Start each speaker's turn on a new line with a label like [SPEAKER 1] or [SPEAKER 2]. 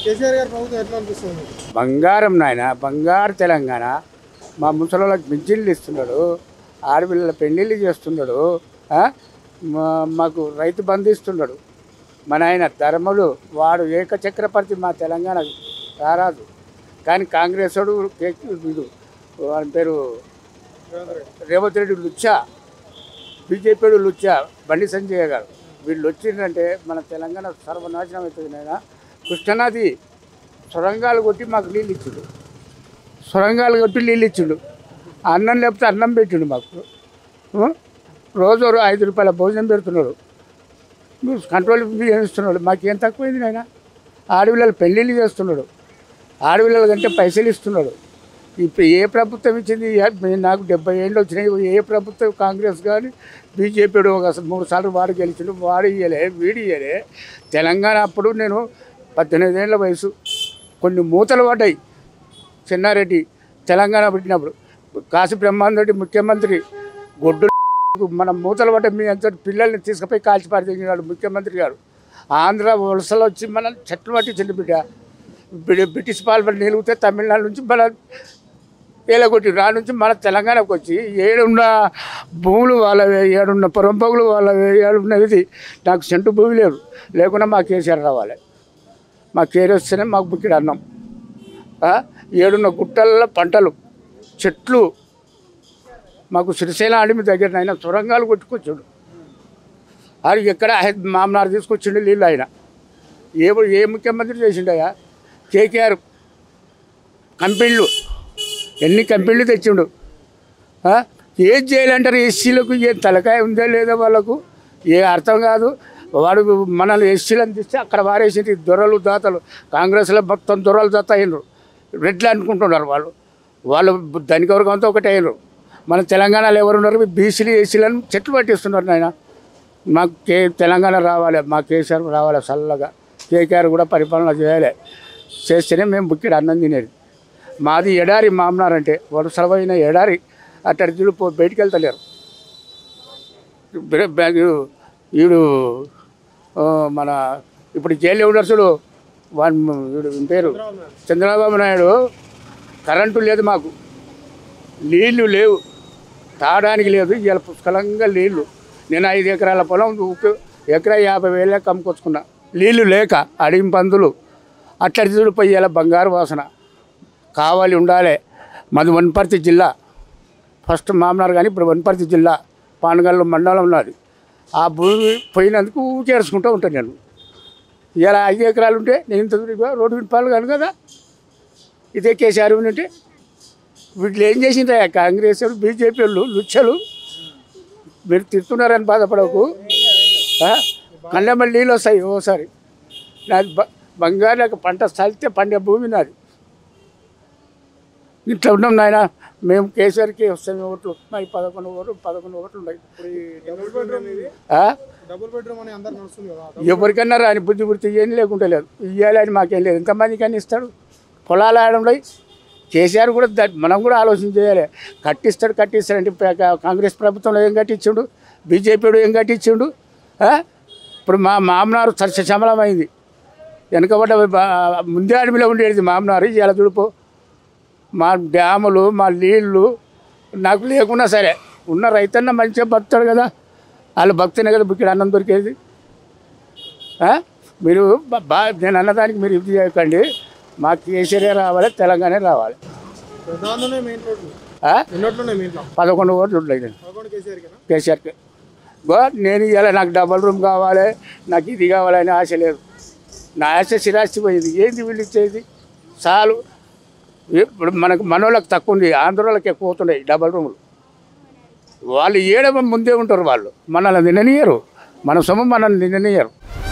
[SPEAKER 1] కేసీఆర్ గారి ప్రభుత్వం ఎట్లా అనిపిస్తుంది మీకు?
[SPEAKER 2] బంగారం నాయన బంగారు తెలంగాణ మా ముసలోళ్ళకి పింఛన్లు ఇస్తున్నాడు ఆడపిల్లల పెళ్ళిళ్ళు చేస్తున్నాడు ఆ? మా- మాకు రైతు బంధు ఇస్తున్నాడు మన ఆయన ధర్మలు వాడు ఏకచక్రపర్తి మా తెలంగాణ రారాదు కానీ కాంగ్రెస్ వాడు కే- వీడు వాని పేరు
[SPEAKER 1] రేవంత్ రెడ్డి.
[SPEAKER 2] రేవంత్ రెడ్డి లుచ్చా బీజేపీ లుచ్చా బండి సంజయ్ గారు వీళ్ళు వచ్చిందంటే మన తెలంగాణ సర్వనాశనం అవుతుంది నాయన కృష్ణానది సొరంగాలు కొట్టి మాకు నీళ్ళు ఇచ్చిండు సొరంగాలు కొట్టి నీళ్ళు ఇచ్చిండు అన్నం లేకపోతే అన్నం పెట్టిండు మాకు ఆ? రోజు ఓ ఐదు రూపాయల భోజనం పెడుతున్నాడు మీరు కంట్రోల్ బియ్యం ఇస్తున్నాడు మాకేం తక్కువైంది నాయన ఆడపిల్లలు పెళ్ళిళ్ళు చేస్తున్నాడు ఆడపిల్లల కంటే పైసలు ఇస్తున్నాడు ఇప్పుడు ఏ ప్రభుత్వం ఇచ్చింది ఏ- మీ- నాకు డెబ్బై ఏళ్ళు వచ్చినాయి ఏ ప్రభుత్వం కాంగ్రెస్ కానీ బీజేపీ ఒక మూడు సార్లు వాడు గెలిచిండు వాడు ఇయ్యలే వీడు ఇయ్యలే తెలంగాణ అప్పుడు నేను పద్దెనిమిది ఏళ్ళ వయసు కొన్ని మూతలు పడ్డాయి చిన్నారెడ్డి తెలంగాణ పుట్టినప్పుడు కాశీ బ్రహ్మాందరెడ్డి ముఖ్యమంత్రి గొడ్డు మన మూతలు పడ్డ మీ అంత పిల్లల్ని తీసుకుపోయి కాల్చిపారి తెగినాడు ముఖ్యమంత్రి గారు ఆంధ్ర వలసలు వచ్చి మన చెట్లు పట్టించండి బిడ్డ బ్రి- బ్రిటిష్ పాలన నిలిగితే తమిళనాడు నుంచి మన ఏలగొట్టి రా నుంచి మన తెలంగాణకు వచ్చి ఏడున్న భూములు వాళ్ళవే ఏడున్న పొరంపగులు వాళ్ళవే ఏడున్న ఇది నాకు సెంటు భూమి లేదు లేకుండా మా కేసీఆర్ రావాలి మా కేర్ వస్తేనే మాకు బుక్కిడు అన్నం ఆ? ఏడున్న గుట్టల్లో పంటలు చెట్లు మాకు శ్రీశైలం అడవి దగ్గర ఆయన సొరంగాలు కొట్టుకొచ్చాడు అది ఎక్కడ హైద్- మామనారు తీసుకొచ్చిండు నీళ్ళు ఆయన ఏ ఏ ముఖ్యమంత్రి చేసిండయా కేకేఆర్ కంపెనీలు ఎన్ని కంపెనీలు తెచ్చిండు ఆ? ఏం చేయాలంటారు ఎస్సీలకు ఏ తలకాయ ఉందా లేదా వాళ్ళకు ఏ అర్థం కాదు వాడు మనల్ని ఎస్సీలను తీస్తే అక్కడ వారేసింది దొరలు దాతలు కాంగ్రెస్లో మొత్తం దొరలు దాత అయినరు రెడ్లు అనుకుంటున్నారు వాళ్ళు వాళ్ళు ధనిక వర్గంతో ఒకటే అయినరు మన తెలంగాణలో ఎవరున్నారు బీసీలు ఎస్సీలను చెట్లు పట్టిస్తున్నారు నాయన మాకు కే తెలంగాణ రావాలి మా కేసీఆర్ రావాలి చల్లగా కేకేఆర్ కూడా పరిపాలన చేయాలి చేస్తేనే మేము బుక్కిడు అన్నం తినేది మాది ఎడారి మామనారంటే వరుసలమైన ఎడారి అట్టడి చూడు పో బయటికి వెళ్తలేరు బ్రే- బ్యాగ్ వీడు ఆ, మన ఇప్పుడు జైలు ఉన్నాడు చూడు వాడి వీడు వీని పేరు చంద్రబాబు నాయుడు కరెంటు లేదు మాకు నీళ్లు లేవు తాగడానికి లేదు ఇవాళ పుష్కలంగా నీళ్లు నేను ఐదు ఎకరాల పొలం ఊక- ఎకరా యాభై వేలకు అమ్ముకొచ్చుకున్నా నీళ్లు లేక అడిగి పందులు అట్లటి చూడిపోయి ఇలా బంగారు వాసన కావాలి ఉండాలి మాది వనపర్తి జిల్లా ఫస్ట్ మామనార్ కానీ ఇప్పుడు వనపర్తి జిల్లా పానగల్లు మండలం ఉన్నది ఆ భూమి పోయినందుకు ఊకేసుకుంటూ ఉంటాను నేను ఇలా ఐదు ఎకరాలు ఉంటే నేను ఇంత దూరం ఇగో రోడ్డు వినిపాలు కాను కదా ఇదే కేసీఆర్ ఉంటే వీళ్ళు ఏం చేసిండ్రా కాంగ్రెస్ వాళ్ళు, బీజేపీ వాళ్ళు లుచ్చలు మీరు తిడుతున్నారని బాధపడకు ఆ? కళ్ళెమ్మడి నీళ్ళు వస్తాయి ఓసారి నాది బ- బంగారు లేక పంట చల్లితే పండే భూమి నాది ఇట్లా ఉన్నాం నాయన మేము కేసీఆర్కి వస్తాం ఓట్లు మరి పదకొండు ఓట్లు పదకొండు ఓట్లు ఉన్నాయి
[SPEAKER 1] ఇప్పుడు ఈ డబుల్ బెడ్రూమ్ ఇది
[SPEAKER 2] ఆ?
[SPEAKER 1] డబుల్ బెడ్రూమ్ అని అందరు నడుస్తుంది కదా
[SPEAKER 2] ఎవరికన్నా రాని బుద్ధి బుద్ధి ఏం లేకుంటే లేదు ఇవ్వాలి అని మాకేం లేదు ఎంతమందికి అని ఇస్తాడు పొలాలు ఆడంలో కేసీఆర్ కూడా ద- మనం కూడా ఆలోచన చేయాలి కట్టిస్తాడు కట్టిస్తాడంటే ఇప్పుడు కా- కాంగ్రెస్ ప్రభుత్వంలో ఏం కట్టించిండు బీజేపీడు ఏం కట్టించిండు ఆ? ఇప్పుడు మా మామనారు సస్యశమలమైంది వెనకబడ్డ బా- ముందే అడవిలో ఉండేది మామనారు ఇలా చూడుపో మా డ్యాములు మా నీళ్ళు నాకు లేకున్నా సరే ఉన్న రైతన్న మంచిగా బతుతాడు కదా వాళ్ళు భక్తినే కదా బుక్కిడు అన్నం దొరికేది ఆ? మీరు బా- బా నేను అన్నదానికి మీరు ఇది చేయకండి మా కేసీఆర్ రావాలి తెలంగాణ రావాలి
[SPEAKER 1] ప్రధానమే మెయిన్ రోడ్లు
[SPEAKER 2] ఆ?
[SPEAKER 1] ఎన్నోట్లున్నాయి మీ ఇంట్లో
[SPEAKER 2] పదకొండు ఓట్లు ఉంటాయి నేను
[SPEAKER 1] పదకొండు కేసీఆర్ కదా
[SPEAKER 2] కేసీఆర్కి గో నేను ఇవాళ నాకు డబల్ రూమ్ కావాలి నాకు ఇది కావాలని ఆశ లేదు నా ఆశ స్థిరాస్తి పోయింది ఏంది వీళ్ళు ఇచ్చేది చాలు ఇప్పుడు మనకు మనోళ్ళకి తక్కువ ఉంది ఆంధ్రోళ్ళకి ఎక్కువ అవుతున్నాయి డబల్ రూములు వాళ్ళు ఏడవ ముందే ఉంటారు వాళ్ళు మనల్ని తిననీయరు మన సొమ్ము మనల్ని తిననీయరు